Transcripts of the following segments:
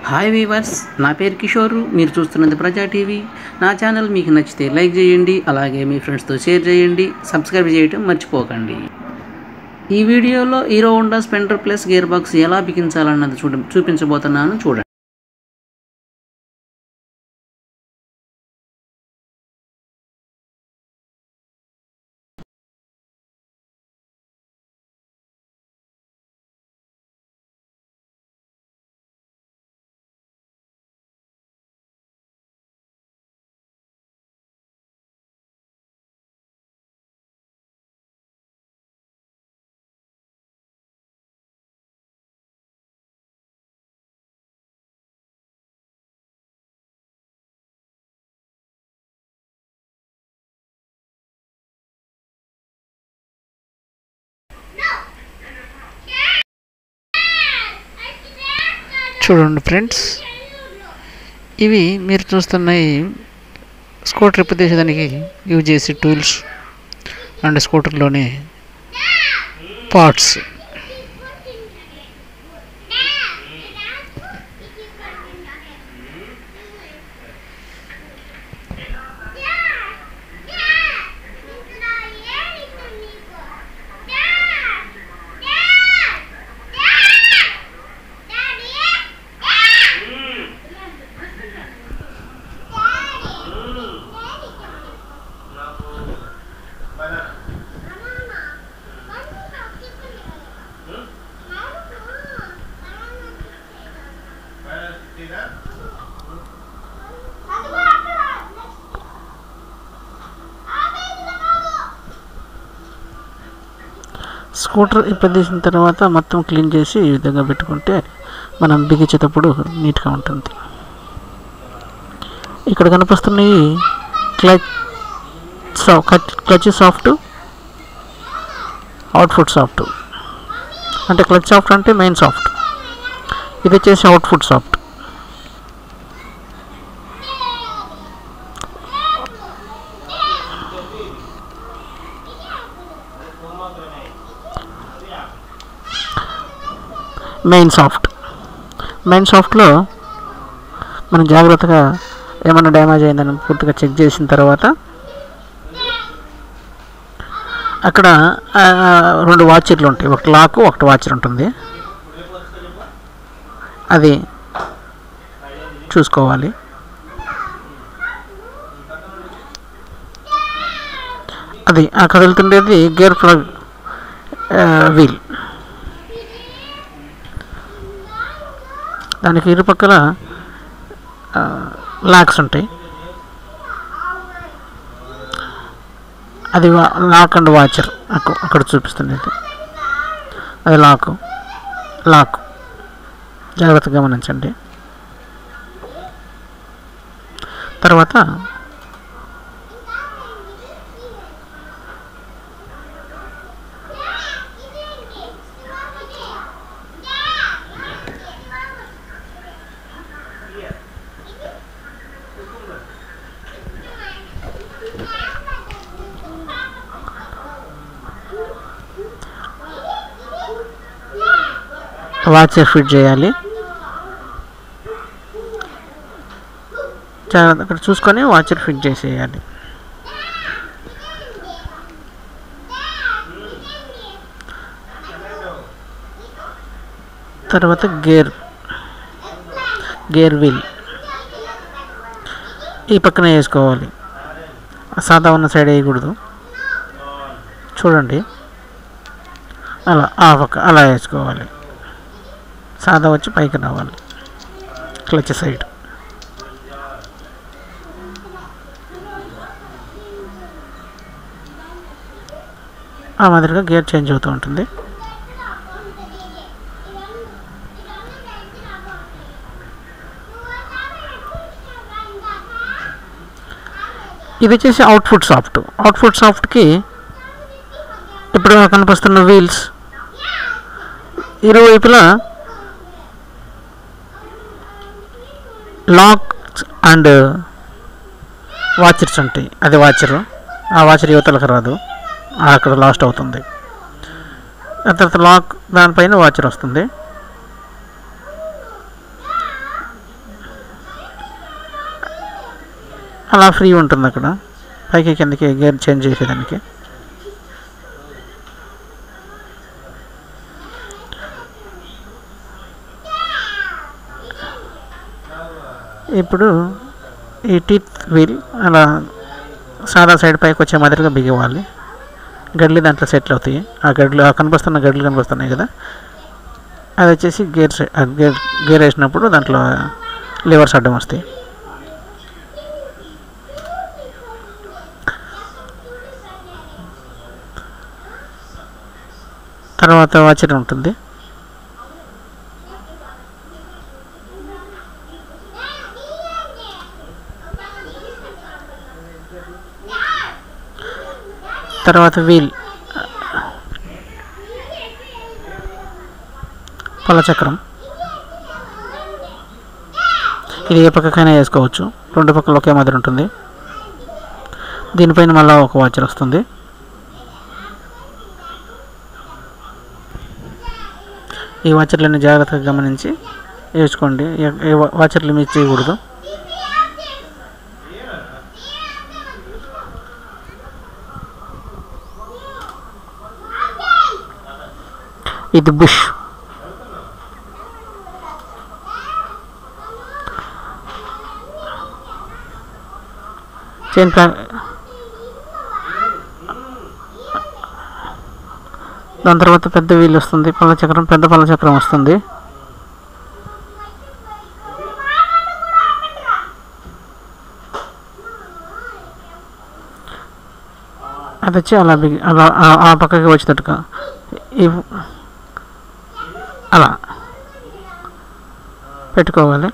Hi viewers నా పేరు కిషోర్ మీరు చూస్తున్నది ప్రజా టీవీ నా ఛానల్ మీకు నచ్చితే లైక్ చేయండి అలాగే మీ ఫ్రెండ్స్తో షేర్ చేయండి సబ్స్క్రైబ్ చేయటం మర్చిపోకండి ఈ వీడియోలో Hero Honda Splendor plus gear box ఎలా బిగించాలన్నది చూడ చూపించబోతున్నాను చూడండి చూడండి ఫ్రెండ్స్ ఇవి మీరు చూస్తున్నాయి స్కూటర్ రిపేర్ యూజ్ చేసే టూల్స్ అండ్ స్కూటర్లోని పార్ట్స్ స్కూటర్ రిపేర్ చేసిన తర్వాత మొత్తం క్లీన్ చేసి ఈ విధంగా పెట్టుకుంటే మనం బిగించేటప్పుడు నీట్గా ఉంటుంది ఇక్కడ కనిపిస్తున్నాయి clutch clutch shaft output shaft అంటే క్లచ్ సాఫ్ట్ అంటే మెయిన్ సాఫ్ట్ ఇది వచ్చేసి output shaft main shaft main సాఫ్ట్లో మనం జాగ్రత్తగా ఏమైనా డ్యామేజ్ అయిందని పూర్తిగా చెక్ చేసిన తర్వాత అక్కడ ఆ, రెండు వాచర్లు ఉంటాయి ఒకటి లాక్ ఒకటి వాచర్ ఉంటుంది అది చూసుకోవాలి అది ఆ కదులుతుండేది గేర్ ప్లగ్ వీల్ దానికి ఇరుపక్కల లాక్స్ ఉంటాయి అది వా- లాక్ అండ్ వాచర్ అక్కడ అక్కడ చూపిస్తుంది ఇది అది లాక్ లాక్ జాగ్రత్తగా గమనించండి తర్వాత వాచర్ ఫిట్ చేయాలి జాగ్రత్త అక్కడ చూసుకొని వాచర్ ఫిట్ చేసేయాలి తర్వాత గేర్ గేర్ వీల్ ఈ పక్కన వేసుకోవాలి సాదా ఉన్న సైడ్ వేయకూడదు చూడండి అలా ఆ పక్క అలా వేసుకోవాలి సాదా వచ్చి పైకి రావాలి క్లచ్ సైడ్ ఆ మాదిరిగా గేర్ చేంజ్ అవుతూ ఉంటుంది ఇది వచ్చేసి అవుట్ఫుట్ సాఫ్ట్ అవుట్ఫుట్ సాఫ్ట్కి ఇప్పుడు కనిపిస్తున్న వీల్స్ ఇరువైపులా లాక్ అండ్ వాచర్స్ ఉంటాయి అది వాచరు ఆ వాచర్ యువతలకు రాదు అక్కడ లాస్ట్ అవుతుంది ఆ తర్వాత లాక్ దానిపైన వాచర్ వస్తుంది అలా ఫ్రీ ఉంటుంది అక్కడ పైకి కిందకి గేర్ చేంజ్ చేసేదానికి ఇప్పుడు ఈ టీత్ వీల్ అలా సాదా సైడ్ పైకి వచ్చే మాదిరిగా బిగివ్వాలి గడ్లు దాంట్లో సెటిల్ అవుతాయి ఆ గడ్లు ఆ కనిపిస్తున్న గడ్లు కనిపిస్తున్నాయి కదా అది వచ్చేసి గేర్ సై- ఆ గేర్ గేర్ వేసినప్పుడు దాంట్లో లివర్స్ అడ్డం వస్తాయి తర్వాత వాచర్ ఉంటుంది తర్వాత వీల్ చక్రం ఇది ఏ పక్కకైనా వేసుకోవచ్చు రెండు పక్కల ఒకే మాదిరి ఉంటుంది దీనిపైన మళ్ళీ ఒక వాచర్ వస్తుంది ఈ వాచర్లన్నీ జాగ్రత్తగా గమనించి వేసుకోండి ఏ- ఏ వా- వాచర్లు మిస్ చేయకూడదు ఇది బుష్ చైన్ ప్లాన్ దాని తర్వాత పెద్ద వీల్ వస్తుంది పళ్ళ చక్రం పెద్ద పళ్ళ చక్రం వస్తుంది అది వచ్చి అలా బిగి అలా ఆ- ఆ పక్కకి వచ్చేటట్టుగా ఇవ్- అలా పెట్టుకోవాలి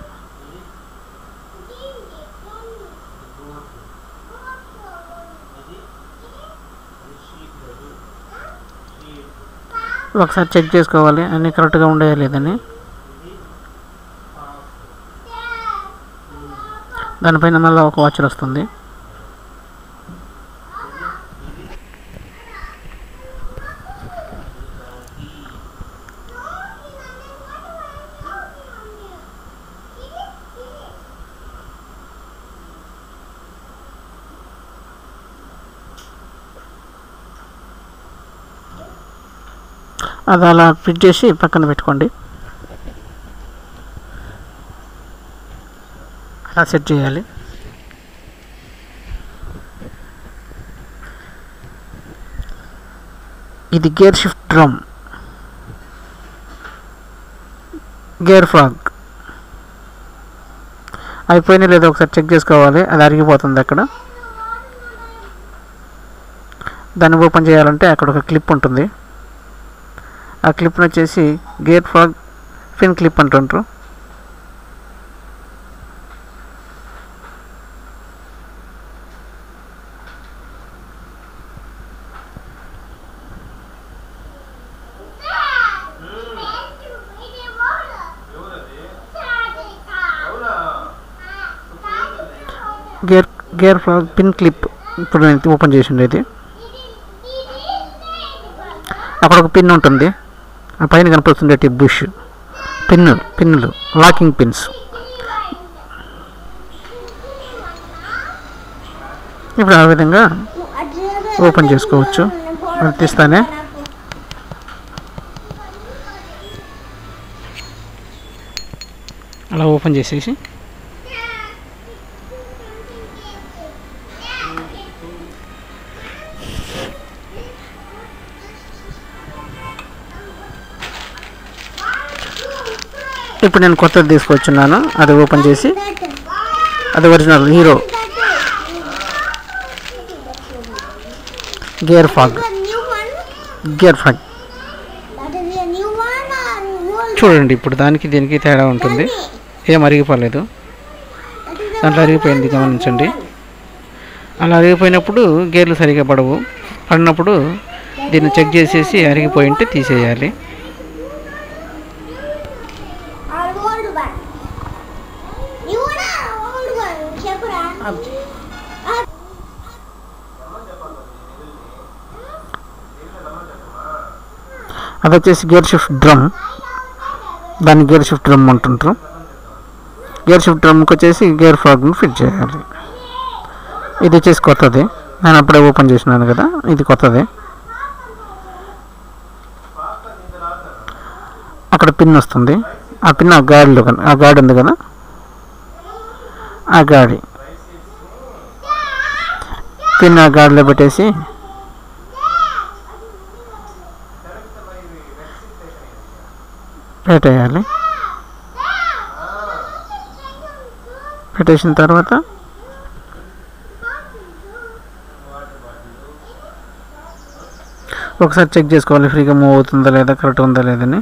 ఒకసారి చెక్ చేసుకోవాలి అన్నీ కరెక్ట్గా ఉండేయా లేదని దానిపైన మళ్ళీ ఒక వాచర్ వస్తుంది అది అలా ఫిట్ చేసి పక్కన పెట్టుకోండి అలా సెట్ చేయాలి ఇది gear shift drum gear fork అయిపోయినా లేదో ఒకసారి చెక్ చేసుకోవాలి అది అరిగిపోతుంది అక్కడ దాన్ని ఓపెన్ చేయాలంటే అక్కడ ఒక క్లిప్ ఉంటుంది ఆ క్లిప్ని వచ్చేసి గేర్ ఫ్రాగ్ ఫిన్ క్లిప్ అంటుంటారు gear gear frog pin clip ఇప్పుడు నేను ఓపెన్ చేసిండేది అక్కడ ఒక పిన్ ఉంటుంది ఆ పైన కనిపిస్తుండే బుష్ పిన్ను పిన్నులు లాకింగ్ పిన్స్ ఇప్పుడు ఆ విధంగా ఓపెన్ చేసుకోవచ్చు అది తీస్తానే అలా ఓపెన్ చేసేసి ఇప్పుడు నేను కొత్తది తీసుకొచ్చున్నాను అది ఓపెన్ చేసి అది original Hero gear frog The new one? Gear frog That is a new one or old చూడండి ఇప్పుడు దానికి దీనికి తేడా ఉంటుంది ఏం అరిగిపోలేదు That is దాంట్లో అరిగిపోయింది గమనించండి అలా అరిగిపోయినప్పుడు గేర్లు సరిగా పడవు పడినప్పుడు దీన్ని చెక్ చేసేసి అరిగిపోయి ఉంటే తీసేయాలి our old one. New one or old one? చెప్పురా అది వచ్చేసి గేర్ షిఫ్ట్ డ్రమ్ దాన్ని గేర్ షిఫ్ట్ డ్రమ్ అంటుంటారు గేర్ షిఫ్ట్ డ్రమ్కి వచ్చేసి గేర్ ఫ్రాగ్ని ఫిట్ చేయాలి ఇది వచ్చేసి కొత్తది నేను అప్పుడే ఓపెన్ చేసినాను కదా ఇది కొత్తది అక్కడ పిన్ వస్తుంది ఆ పిన్ ఆ గాడిలో కన- ఆ గాడి ఉంది కదా ఆ గాడి పిన్ ఆ గాడిలో పెట్టేసి పెట్టేయాలి పెట్టేసిన తర్వాత ఒకసారి చెక్ చేసుకోవాలి ఫ్రీగా మూవ్ అవుతుందా లేదా కరెక్ట్ ఉందా లేదని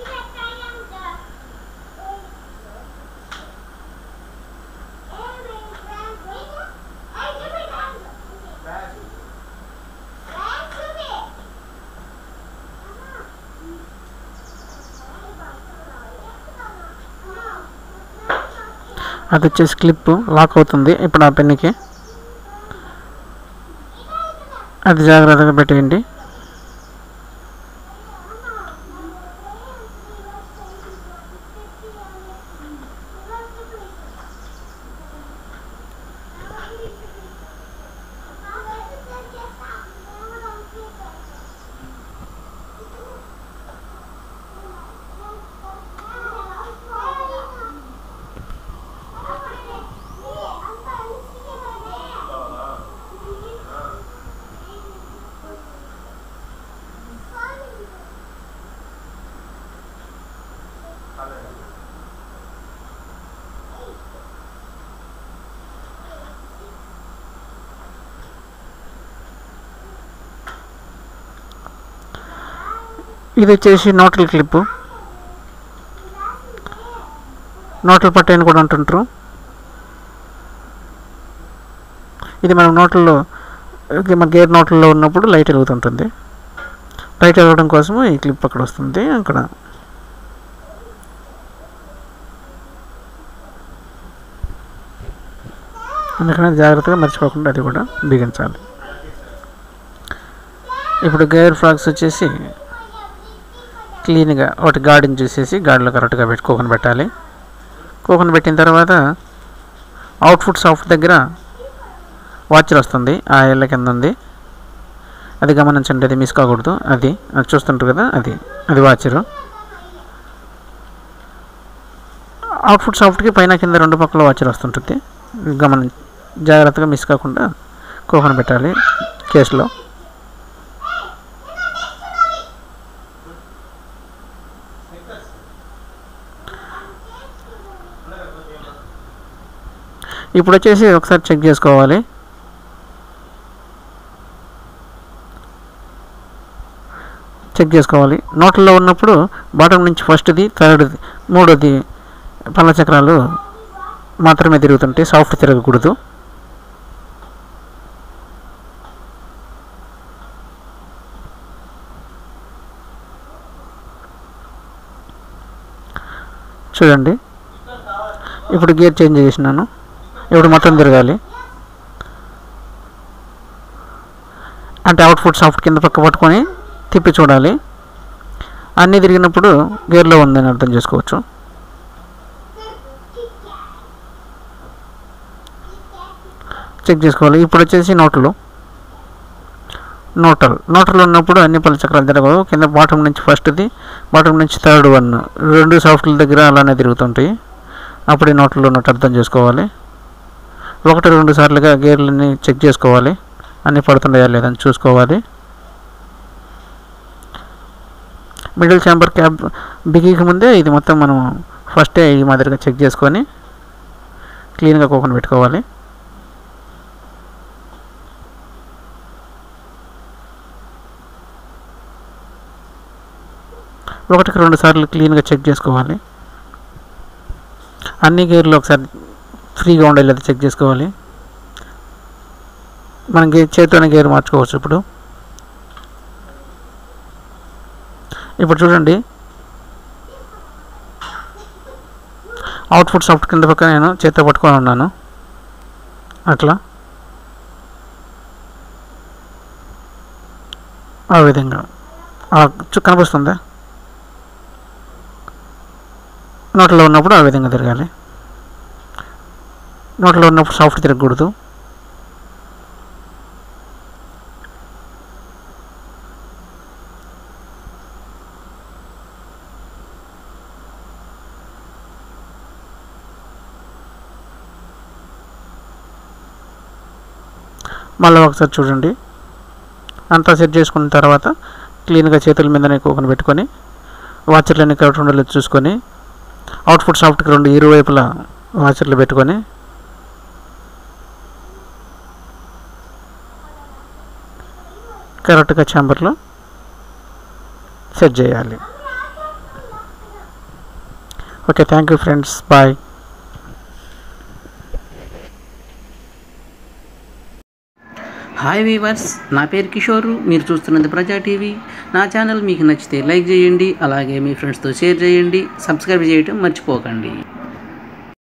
అది వచ్చేసి క్లిప్ లాక్ అవుతుంది ఇప్పుడు ఆ పెన్నుకి అది జాగ్రత్తగా పెట్టేయండి ఇది వచ్చేసి నోట్ల క్లిప్ నోట్ల పట్టేని కూడా అంటుంటారు ఇది మనం నోట్లలో ఇది మన గేర్ నోట్లలో ఉన్నప్పుడు లైట్ వెలుగుతుంటుంది లైట్ వెలగడం కోసము ఈ క్లిప్ అక్కడ వస్తుంది అక్కడ అందుకని జాగ్రత్తగా మర్చిపోకుండా అది కూడా బిగించాలి ఇప్పుడు గేర్ ఫ్రాక్స్ వచ్చేసి క్లీన్గా ఒకటి గార్డెన్ చూసేసి గాడిలో కరెక్ట్గా పెట్టి కోకన్ పెట్టాలి కోకన్ పెట్టిన తర్వాత అవుట్ఫుట్ సాఫ్ట్ దగ్గర వాచర్ వస్తుంది ఆ ఎల్ల కింద ఉంది అది గమనించండి అది మిస్ కాకూడదు అది అది చూస్తుంటారు కదా అది అది వాచరు అవుట్ఫుట్ సాఫ్ట్కి పైన కింద రెండు పక్కల వాచర్ వస్తుంటుంది గమని జాగ్రత్తగా మిస్ కాకుండా కోకన్ పెట్టాలి కేసులో ఇప్పుడు వచ్చేసి ఒకసారి చెక్ చేసుకోవాలి చెక్ చేసుకోవాలి నోట్లో ఉన్నప్పుడు బాటం నుంచి ఫస్ట్ది థర్డ్ది మూడోది పళ్ళ చక్రాలు మాత్రమే తిరుగుతుంటాయి సాఫ్ట్ తిరగకూడదు చూడండి ఇప్పుడు గేర్ చేంజ్ చేసినాను ఇప్పుడు మొత్తం తిరగాలి అంటే అవుట్ఫుట్ సాఫ్ట్ కింద పక్క పట్టుకొని తిప్పి చూడాలి అన్నీ తిరిగినప్పుడు గేర్లో ఉందని అర్థం చేసుకోవచ్చు చెక్ చేసుకోవాలి ఇప్పుడు వచ్చేసి నోట్లు నోటల్ నోటల్ ఉన్నప్పుడు అన్ని పలు చక్రాలు తిరగవు కింద బాటం నుంచి ఫస్ట్ది బాటం నుంచి థర్డ్ వన్ రెండు సాఫ్ట్ల దగ్గర అలానే తిరుగుతుంటాయి అప్పుడు ఈ నోట్లో ఉన్నట్టు అర్థం చేసుకోవాలి ఒకటి రెండు సార్లుగా గేర్లని చెక్ చేసుకోవాలి అన్నీ పడుతున్నాయా లేదని చూసుకోవాలి మిడిల్ ఛాంబర్ క్యాబ్ బిగికి ముందే ఇది మొత్తం మనం ఫస్టే ఈ మాదిరిగా చెక్ చేసుకొని క్లీన్గా కోకన్ పెట్టుకోవాలి ఒకటికి రెండు సార్లు క్లీన్గా చెక్ చేసుకోవాలి అన్ని గేర్లు ఒకసారి ఫ్రీగా ఉండేది చెక్ చేసుకోవాలి మనం గే చేతితోనే గేర్ మార్చుకోవచ్చు ఇప్పుడు ఇప్పుడు చూడండి అవుట్ఫుట్ సాఫ్ట్ కింద పక్క నేను చేతితో పట్టుకొని ఉన్నాను అట్లా ఆ విధంగా ఆ చు- కనిపిస్తుందా నోట్లో ఉన్నప్పుడు ఆ విధంగా తిరగాలి నోట్లో ఉన్నప్పుడు సాఫ్ట్ తిరగకూడదు మళ్ళీ ఒకసారి చూడండి అంతా సెట్ చేసుకున్న తర్వాత క్లీన్గా చేతుల మీదనే కోకను పెట్టుకొని వాచర్లన్నీ కరెక్ట్ ఉండలేదు చూసుకొని అవుట్పుట్ సాఫ్ట్కి రెండు ఇరువైపులా వాచర్లు పెట్టుకొని కరెక్ట్గా ఛాంబర్లో సెట్ చేయాలి okay thank you friends bye hi viewers నా పేరు కిషోర్ మీరు చూస్తున్నది ప్రజా టీవీ నా ఛానల్ మీకు నచ్చితే లైక్ చేయండి అలాగే మీ ఫ్రెండ్స్తో షేర్ చేయండి సబ్స్క్రైబ్ చేయటం మర్చిపోకండి